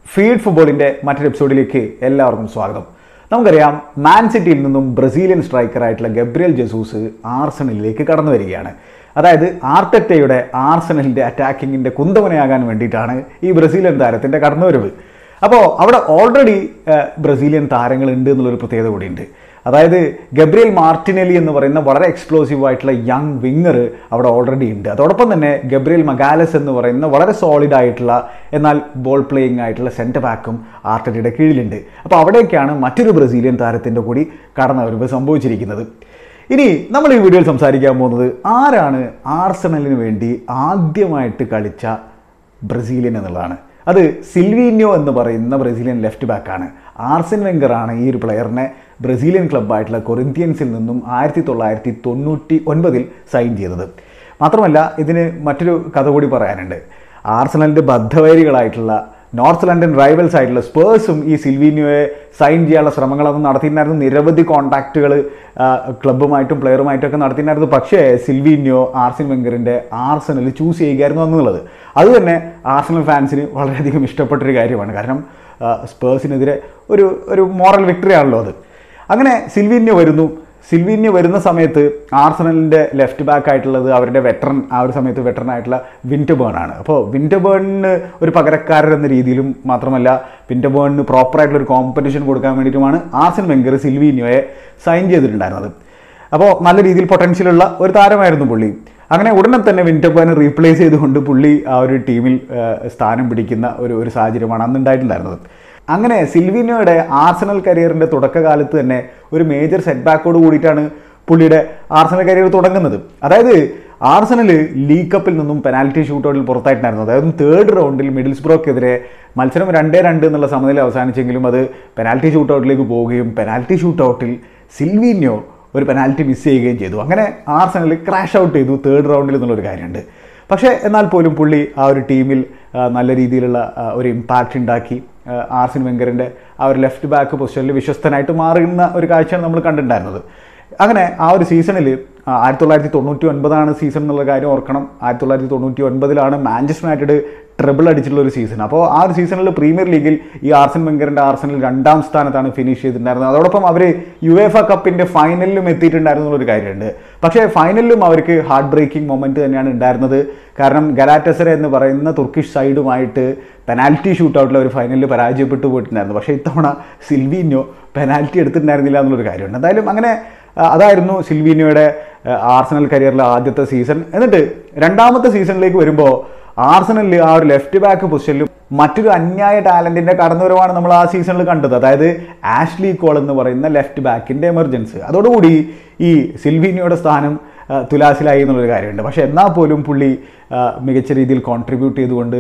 feed ഫുട്ബോളിന്റെ മറ്റൊരു എപ്പിസോഡിലേക്ക് എല്ലാവർക്കും സ്വാഗതം നമുക്കറിയാം മാൻ സിറ്റിയിൽ നിന്നും ബ്രസീലിയൻ സ്ട്രൈക്കറായിട്ടുള്ള ഗബ്രിയൽ ജസൂസ് ആർസണലിലേക്ക് കടന്നു വരികയാണ് അതായത് ആർട്ടറ്റയുടെ ആർസണലിന്റെ അറ്റാക്കിങ്ങിന്റെ കുന്തമനയാകാൻ വേണ്ടിയിട്ടാണ് ഈ ബ്രസീലിയൻ താരത്തിന്റെ കടന്നുവരവ് അപ്പോൾ അവിടെ ഓൾറെഡി ബ്രസീലിയൻ താരങ്ങളുണ്ട് എന്നുള്ളൊരു പ്രത്യേകത കൂടിയുണ്ട് അതായത് ഗബ്രിയൽ മാർട്ടിനെലി എന്ന് പറയുന്ന വളരെ എക്സ്പ്ലോസീവ് ആയിട്ടുള്ള യങ് വിങ്ങർ അവിടെ ഓൾറെഡി ഉണ്ട് അതോടൊപ്പം തന്നെ ഗബ്രിയൽ മഗാലസ് എന്ന് പറയുന്ന വളരെ സോളിഡ് ആയിട്ടുള്ള എന്നാൽ ബോൾ പ്ലേയിങ് ആയിട്ടുള്ള സെൻറ്റർ ബാക്കും ആർട്ടറ്റയുടെ കീഴിലുണ്ട് അപ്പോൾ അവിടേക്കാണ് മറ്റൊരു ബ്രസീലിയൻ താരത്തിൻ്റെ കൂടി കടന്നവരവ് സംഭവിച്ചിരിക്കുന്നത് ഇനി നമ്മൾ ഈ വീഡിയോയിൽ സംസാരിക്കാൻ പോകുന്നത് ആരാണ് ആർസണലിന് വേണ്ടി ആദ്യമായിട്ട് കളിച്ച ബ്രസീലിയൻ എന്നുള്ളതാണ് അത് സിൽവീന്യോ എന്ന് പറയുന്ന ബ്രസീലിയൻ ലെഫ്റ്റ് ബാക്കാണ് ആർസൻ വെങ്കറാണ് ഈ ഒരു പ്ലെയറിനെ ബ്രസീലിയൻ ക്ലബ്ബായിട്ടുള്ള കൊറിന്ത്യൻസിൽ നിന്നും ആയിരത്തി തൊള്ളായിരത്തി തൊണ്ണൂറ്റി ഒൻപതിൽ സൈൻ ചെയ്തത് മാത്രമല്ല ഇതിന് മറ്റൊരു കഥ കൂടി പറയാനുണ്ട് ആർസണലിൻ്റെ ബദ്ധവൈരികളായിട്ടുള്ള നോർത്ത് ലണ്ടൻ റൈവൽസ് ആയിട്ടുള്ള സ്പേഴ്സും ഈ സിൽവീനിയോയെ സൈൻ ചെയ്യാനുള്ള ശ്രമങ്ങളൊന്നും നടത്തിയിട്ടുണ്ടായിരുന്നു നിരവധി കോൺടാക്റ്റുകൾ ക്ലബ്ബുമായിട്ടും പ്ലെയറുമായിട്ടും ഒക്കെ നടത്തിയിട്ടുണ്ടായിരുന്നു പക്ഷേ സിൽവീനിയോ ആർസിൻ വെങ്കറിൻ്റെ ആർസണൽ ചൂസ് ചെയ്യുകയായിരുന്നു എന്നുള്ളത് അതുതന്നെ ആർസണൽ ഫാൻസിന് വളരെയധികം ഇഷ്ടപ്പെട്ടൊരു കാര്യമാണ് കാരണം സ്പേഴ്സിനെതിരെ ഒരു ഒരു മോറൽ വിക്ടറി ആണല്ലോ അത് അങ്ങനെ സിൽവീന്യോ വരുന്നു സിൽവീന്യോ വരുന്ന സമയത്ത് ആർസണലിൻ്റെ ലെഫ്റ്റ് ബാക്ക് ആയിട്ടുള്ളത് അവരുടെ വെറ്ററൻ ആ ഒരു സമയത്ത് വെറ്ററൻ ആയിട്ടുള്ള വിൻറ്റബേൺ ആണ് അപ്പോൾ വിൻറ്റബേണിന് ഒരു പകരക്കാരൻ എന്ന രീതിയിലും മാത്രമല്ല വിൻറ്റബേണിന് പ്രോപ്പറായിട്ടുള്ള ഒരു കോമ്പറ്റീഷൻ കൊടുക്കാൻ വേണ്ടിയിട്ടുമാണ് ആർസൺ വെങ്കർ സിൽവീന്യോയെ സൈൻ ചെയ്തിട്ടുണ്ടായിരുന്നത് അപ്പോൾ നല്ല രീതിയിൽ പൊട്ടൻഷ്യലുള്ള ഒരു താരമായിരുന്നു പുള്ളി അങ്ങനെ ഉടനെ തന്നെ വിൻറ്റബേനെ റീപ്ലേസ് ചെയ്തുകൊണ്ട് പുള്ളി ആ ഒരു ടീമിൽ സ്ഥാനം പിടിക്കുന്ന ഒരു ഒരു സാഹചര്യമാണ് അന്ന് ഉണ്ടായിട്ടുണ്ടായിരുന്നത് അങ്ങനെ സിൽവിനോയുടെ ആർസണൽ കരിയറിൻ്റെ തുടക്കകാലത്ത് തന്നെ ഒരു മേജർ സെറ്റ് ബാക്കോട് കൂടിയിട്ടാണ് പുള്ളിയുടെ ആർസണൽ കരിയർ തുടങ്ങുന്നത് അതായത് ആർസണൽ ലീഗ് കപ്പിൽ നിന്നും പെനാൽറ്റി ഷൂട്ടൗട്ടിൽ പുറത്തായിട്ടുണ്ടായിരുന്നു അതായത് തേർഡ് റൗണ്ടിൽ മിഡിൽസ് ബ്രോക്കെതിരെ മത്സരം രണ്ടേ രണ്ട് എന്നുള്ള സമനില അവസാനിച്ചെങ്കിലും അത് പെനാൽറ്റി ഷൂട്ടൗട്ടിലേക്ക് പോവുകയും പെനാൽറ്റി ഷൂട്ടൗട്ടിൽ സിൽവീന്യോ ഒരു പെനാൽറ്റി മിസ് ചെയ്യുകയും ചെയ്തു അങ്ങനെ ആർസണൽ ക്രാഷ് ഔട്ട് ചെയ്തു തേർഡ് റൗണ്ടിൽ എന്നുള്ളൊരു കാര്യമുണ്ട് പക്ഷേ എന്നാൽ പോലും പുള്ളി ആ ഒരു ടീമിൽ നല്ല രീതിയിലുള്ള ഒരു ഇമ്പാക്റ്റ് ഉണ്ടാക്കി ആർസിൻ വെങ്കറിൻ്റെ ആ ഒരു ലെഫ്റ്റ് ബാക്ക് പൊസിഷനിൽ വിശ്വസ്തനായിട്ട് മാറുന്ന ഒരു കാഴ്ചയാണ് നമ്മൾ കണ്ടിട്ടുണ്ടായിരുന്നത് അങ്ങനെ ആ ഒരു സീസണിൽ ആയിരത്തി തൊള്ളായിരത്തി തൊണ്ണൂറ്റി ഒൻപതാണ് സീസൺ എന്നുള്ള കാര്യം ഓർക്കണം ആയിരത്തി തൊള്ളായിരത്തി തൊണ്ണൂറ്റി ഒൻപതിലാണ് മാഞ്ചസ്റ്റർ യുണൈറ്റഡ് ട്രിബിൾ അടിച്ചിട്ടുള്ള ഒരു സീസൺ അപ്പോൾ ആ ഒരു സീസണിൽ പ്രീമിയർ ലീഗിൽ ഈ ആർസൻ വെങ്കറിൻ്റെ ആർസനിൽ രണ്ടാം സ്ഥാനത്താണ് ഫിനിഷ് ചെയ്തിട്ടുണ്ടായിരുന്നത് അതോടൊപ്പം അവർ യു എഫ് എ കപ്പിൻ്റെ ഫൈനലിലും എത്തിയിട്ടുണ്ടായിരുന്നു എന്നൊരു കാര്യമുണ്ട് പക്ഷേ ഫൈനലിലും അവർക്ക് ഹാർട്ട് ബ്രേക്കിംഗ് മൊമെൻറ്റ് തന്നെയാണ് ഉണ്ടായിരുന്നത് കാരണം ഗലാറ്റസര എന്ന് പറയുന്ന തുർക്കിഷ് സൈഡുമായിട്ട് പെനാൽറ്റി ഷൂട്ടൗട്ടിൽ അവർ ഫൈനലിൽ പരാജയപ്പെട്ടു പോയിട്ടുണ്ടായിരുന്നു പക്ഷേ ഇത്തവണ സിൽവീനോ പെനാൽറ്റി എടുത്തിട്ടുണ്ടായിരുന്നില്ല എന്നുള്ളൊരു കാര്യമുണ്ട് എന്തായാലും അങ്ങനെ അതായിരുന്നു സിൽവീനോയുടെ ആർസണൽ കരിയറിലെ ആദ്യത്തെ സീസൺ എന്നിട്ട് രണ്ടാമത്തെ സീസണിലേക്ക് വരുമ്പോൾ ആർസണലിൽ ആ ഒരു ലെഫ്റ്റ് ബാക്ക് പൊസിഷനിലും മറ്റൊരു അന്യായ ടാലന്റിന്റെ കടന്നുവരവാണ് നമ്മൾ ആ സീസണിൽ കണ്ടത് അതായത് ആഷ്ലി കോൾ എന്ന് പറയുന്ന ലെഫ്റ്റ് ബാക്കിന്റെ എമർജൻസി അതോടുകൂടി ഈ സിൽവീനിയോയുടെ സ്ഥാനം തുലാസിലായി എന്നുള്ളൊരു കാര്യമുണ്ട് പക്ഷേ എന്നാൽ പോലും പുള്ളി മികച്ച രീതിയിൽ കോൺട്രിബ്യൂട്ട് ചെയ്തുകൊണ്ട്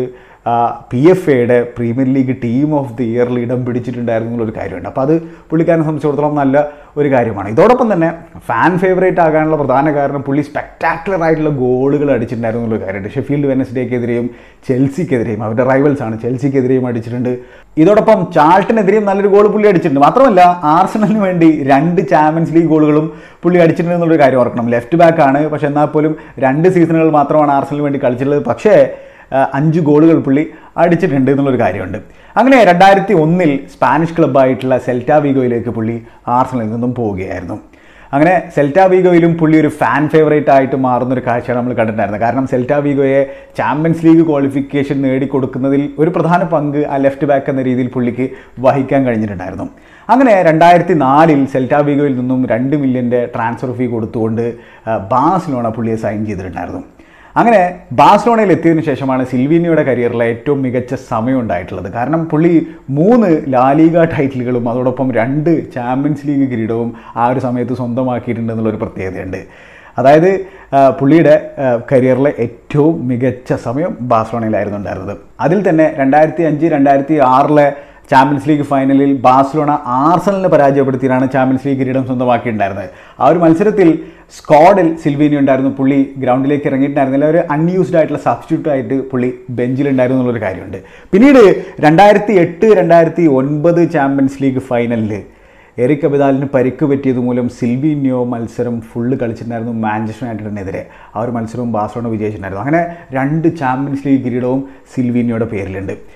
പി എഫ് എയുടെ Premier League team of the ഇയറിൽ ഇടം പിടിച്ചിട്ടുണ്ടായിരുന്നു എന്നുള്ളൊരു കാര്യമുണ്ട് അപ്പോൾ അത് പുള്ളിക്കാരനെ സംബന്ധിച്ചിടത്തോളം നല്ല ഒരു കാര്യമാണ് ഇതോടൊപ്പം തന്നെ ഫാൻ ഫേവറേറ്റ് ആകാനുള്ള പ്രധാന കാരണം പുള്ളി സ്പെക്ടാക്കുലർ ആയിട്ടുള്ള ഗോളുകൾ അടിച്ചിട്ടുണ്ടായിരുന്നു എന്നുള്ള കാര്യമുണ്ട് ഷെഫീൽഡ് വെനസ്ഡേക്കെതിരെയും ചെൽസിക്കെതിരെയും അവരുടെ റൈവൽസ് ആണ് ചെൽസിക്കെതിരെയും അടിച്ചിട്ടുണ്ട് ഇതോടൊപ്പം ചാൾട്ടിനെതിരെയും നല്ലൊരു ഗോൾ പുള്ളി അടിച്ചിട്ടുണ്ട് മാത്രമല്ല ആർസണലിന് വേണ്ടി രണ്ട് ചാമ്പ്യൻസ് ലീഗ് ഗോളുകളും പുള്ളി അടിച്ചിട്ടുണ്ട് എന്നുള്ളൊരു കാര്യം ഓർക്കണം ലെഫ്റ്റ് ബാക്ക് ആണ് പക്ഷേ എന്നാൽ പോലും രണ്ട് സീസണുകൾ മാത്രമാണ് ആർസണലിന് വേണ്ടി കളിച്ചിട്ടുള്ളത് പക്ഷേ അഞ്ച് ഗോളുകൾ പുള്ളി അടിച്ചിട്ടുണ്ട് എന്നുള്ളൊരു കാര്യമുണ്ട് അങ്ങനെ രണ്ടായിരത്തി ഒന്നിൽ സ്പാനിഷ് ക്ലബ്ബായിട്ടുള്ള സെൽറ്റ വീഗോയിലേക്ക് പുള്ളി ആർസണലിൽ നിന്നും പോവുകയായിരുന്നു അങ്ങനെ സെൽറ്റ വീഗോയിലും പുള്ളി ഒരു ഫാൻ ഫേവറേറ്റ് ആയിട്ട് മാറുന്ന ഒരു കാഴ്ചയാണ് നമ്മൾ കണ്ടിട്ടുണ്ടായിരുന്നത് കാരണം സെൽറ്റ വീഗോയെ ചാമ്പ്യൻസ് ലീഗ് ക്വാളിഫിക്കേഷൻ നേടിക്കൊടുക്കുന്നതിൽ ഒരു പ്രധാന പങ്ക് ആ ലെഫ്റ്റ് ബാക്ക് എന്ന രീതിയിൽ പുള്ളിക്ക് വഹിക്കാൻ കഴിഞ്ഞിട്ടുണ്ടായിരുന്നു അങ്ങനെ രണ്ടായിരത്തി നാലിൽ സെൽറ്റ വീഗോയിൽ നിന്നും രണ്ട് മില്യൻ്റെ ട്രാൻസ്ഫർ ഫീ കൊടുത്തുകൊണ്ട് ബാഴ്സലോണ പുള്ളിയെ സൈൻ ചെയ്തിട്ടുണ്ടായിരുന്നു അങ്ങനെ ബാഴ്സലോണയിൽ എത്തിയതിനു ശേഷമാണ് സിൽവീനിയുടെ കരിയറിലെ ഏറ്റവും മികച്ച സമയം ഉണ്ടായിട്ടുള്ളത് കാരണം പുള്ളി മൂന്ന് ലാലിക ടൈറ്റിലുകളും അതോടൊപ്പം രണ്ട് ചാമ്പ്യൻസ് ലീഗ് കിരീടവും ആ ഒരു സമയത്ത് സ്വന്തമാക്കിയിട്ടുണ്ട് എന്നുള്ളൊരു പ്രത്യേകതയുണ്ട് അതായത് പുള്ളിയുടെ കരിയറിലെ ഏറ്റവും മികച്ച സമയം ബാഴ്സലോണയിലായിരുന്നു ഉണ്ടായിരുന്നത് അതിൽ തന്നെ രണ്ടായിരത്തി അഞ്ച് രണ്ടായിരത്തി ആറിലെ ചാമ്പ്യൻസ് ലീഗ് ഫൈനലിൽ ബാഴ്സലോണ ആർസണലിനെ പരാജയപ്പെടുത്തിയാണ് ചാമ്പ്യൻസ് ലീഗ് കിരീടം സ്വന്തമാക്കിയിട്ടുണ്ടായിരുന്നത് ആ ഒരു മത്സരത്തിൽ സ്ക്വാഡിൽ സിൽവീനി ഉണ്ടായിരുന്നു പുള്ളി ഗ്രൗണ്ടിലേക്ക് ഇറങ്ങിയിട്ടുണ്ടായിരുന്നില്ല ഒരു അൺയൂസ്ഡ് ആയിട്ടുള്ള സബ്സ്റ്റിറ്റ്യൂട്ട് ആയിട്ട് പുള്ളി ബെഞ്ചിലുണ്ടായിരുന്നു എന്നുള്ളൊരു കാര്യമുണ്ട് പിന്നീട് രണ്ടായിരത്തി എട്ട് രണ്ടായിരത്തി ഒൻപത് ചാമ്പ്യൻസ് ലീഗ് ഫൈനലിൽ എറിക് അബിദാലിന് പരിക്ക് പറ്റിയത് മൂലം സിൽവീനിയോ മത്സരം ഫുള്ള് കളിച്ചിട്ടുണ്ടായിരുന്നു മാഞ്ചസ്റ്റർ യുണൈറ്റഡിനെതിരെ ആ ഒരു മത്സരവും ബാഴ്സലോണ വിജയിച്ചിട്ടുണ്ടായിരുന്നു അങ്ങനെ രണ്ട് ചാമ്പ്യൻസ് ലീഗ് കിരീടവും സിൽവീനിയോയുടെ പേരിലുണ്ട്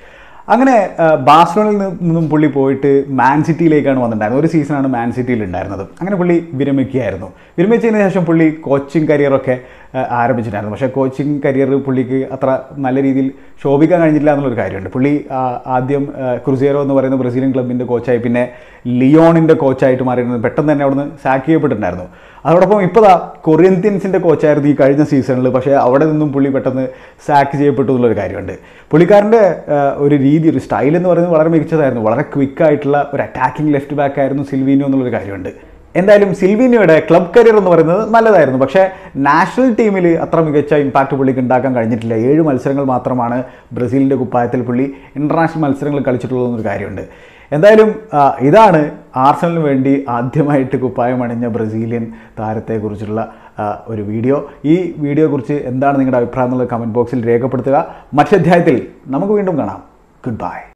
അങ്ങനെ ആ, ബാഴ്സലോണയിൽ നിന്നും പുള്ളി പോയിട്ട് മാൻ സിറ്റിയിലേക്കാണ് വന്നിട്ടുണ്ടായിരുന്നത് ഒരു സീസണാണ് മാൻ സിറ്റിയിൽ ഉണ്ടായിരുന്നത് അങ്ങനെ പുള്ളി വിരമിക്കുകയായിരുന്നു വിരമിച്ചതിന് ശേഷം പുള്ളി കോച്ചിങ് കരിയറൊക്കെ ആ, ആരംഭിച്ചിട്ടുണ്ടായിരുന്നു പക്ഷേ കോച്ചിങ് കരിയർ പുള്ളിക്ക് അത്ര നല്ല രീതിയിൽ ശോഭിക്കാൻ കഴിഞ്ഞില്ല എന്നുള്ളൊരു കാര്യമുണ്ട് പുള്ളി ആ, ആദ്യം ആ, ക്രുസിയറോ എന്ന് പറയുന്ന ബ്രസീലിയൻ ക്ലബിൻ്റെ കോച്ചായി പിന്നെ ലിയോണിൻ്റെ കോച്ചായിട്ട് മാറിയിരുന്നു പെട്ടെന്ന് തന്നെ അവിടുന്ന് സാക്ക് ചെയ്യപ്പെട്ടിട്ടുണ്ടായിരുന്നു അതോടൊപ്പം ഇപ്പോൾ ദാ കൊറിയന്ത്യൻസിൻ്റെ കോച്ചായിരുന്നു ഈ കഴിഞ്ഞ സീസണിൽ പക്ഷേ അവിടെ നിന്നും പുള്ളി പെട്ടെന്ന് സാക്ക് ചെയ്യപ്പെട്ടു എന്നുള്ളൊരു കാര്യമുണ്ട് പുള്ളിക്കാരൻ്റെ ആ, ഒരു രീതി ഒരു സ്റ്റൈൽ എന്ന് പറയുന്നത് വളരെ മികച്ചതായിരുന്നു വളരെ ക്വിക്കായിട്ടുള്ള ഒരു അറ്റാക്കിംഗ് ലെഫ്റ്റ് ബാക്ക് ആയിരുന്നു സിൽവീനോ എന്നുള്ളൊരു കാര്യമുണ്ട് എന്തായാലും സിൽവീനിയോയുടെ ക്ലബ് കരിയർ എന്ന് പറയുന്നത് നല്ലതായിരുന്നു പക്ഷേ നാഷണൽ ടീമിൽ അത്ര മികച്ച ഇമ്പാക്റ്റ് പുള്ളിക്ക് ഉണ്ടാക്കാൻ കഴിഞ്ഞിട്ടില്ല ഏഴ് മത്സരങ്ങൾ മാത്രമാണ് ബ്രസീലിൻ്റെ കുപ്പായത്തിൽ പുള്ളി ഇൻ്റർനാഷണൽ മത്സരങ്ങൾ കളിച്ചിട്ടുള്ളതെന്നൊരു കാര്യമുണ്ട് എന്തായാലും ആ, ഇതാണ് ആർസണലിന് വേണ്ടി ആദ്യമായിട്ട് കുപ്പായം അണിഞ്ഞ ബ്രസീലിയൻ താരത്തെക്കുറിച്ചുള്ള ആ, ഒരു വീഡിയോ ഈ വീഡിയോയെക്കുറിച്ച് എന്താണ് നിങ്ങളുടെ അഭിപ്രായം എന്നുള്ളത് കമൻറ്റ് ബോക്സിൽ രേഖപ്പെടുത്തുക മറ്റധ്യായത്തിൽ നമുക്ക് വീണ്ടും കാണാം ഗുഡ് ബൈ